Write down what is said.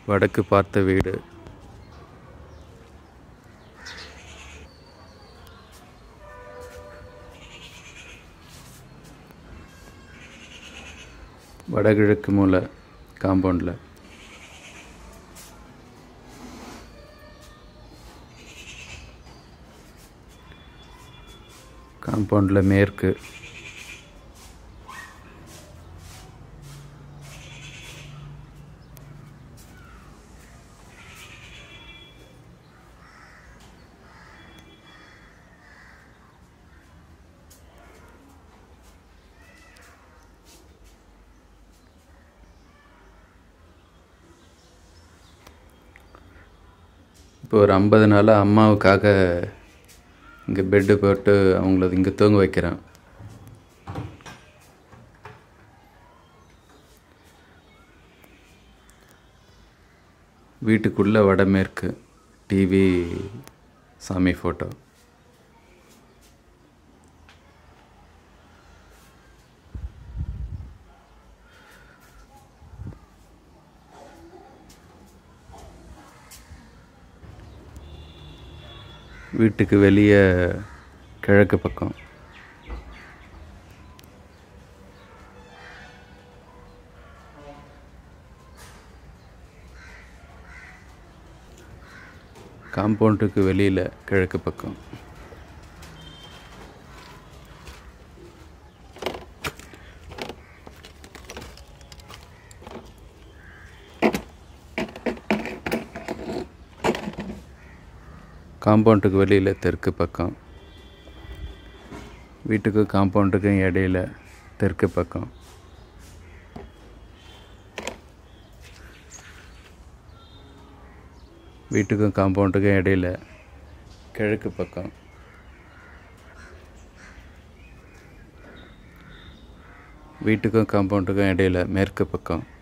வடக்கு பார்த்த வீடு வடகிழக்கு மூலை காம்பவுண்டில் காம்பவுண்டில் மேற்கு இப்போ ஒரு ஐம்பது நாளாக அம்மாவுக்காக இங்கே பெட்டு போட்டு அவங்கள இங்கே தூங்க வைக்கிறேன் வீட்டுக்குள்ளே வடமேற்கு டிவி சாமி ஃபோட்டோ வீட்டுக்கு வெளியே கிழக்கு பக்கம் காம்பவுண்டுக்கு வெளியில் கிழக்கு பக்கம் காம்பவுண்டுக்கு வெளியில் தெற்கு பக்கம் வீட்டுக்கும் காம்பவுண்டுக்கும் இடையில தெற்கு பக்கம் வீட்டுக்கும் காம்பவுண்டுக்கும் இடையில கிழக்கு பக்கம் வீட்டுக்கும் காம்பவுண்டுக்கும் இடையில மேற்கு பக்கம்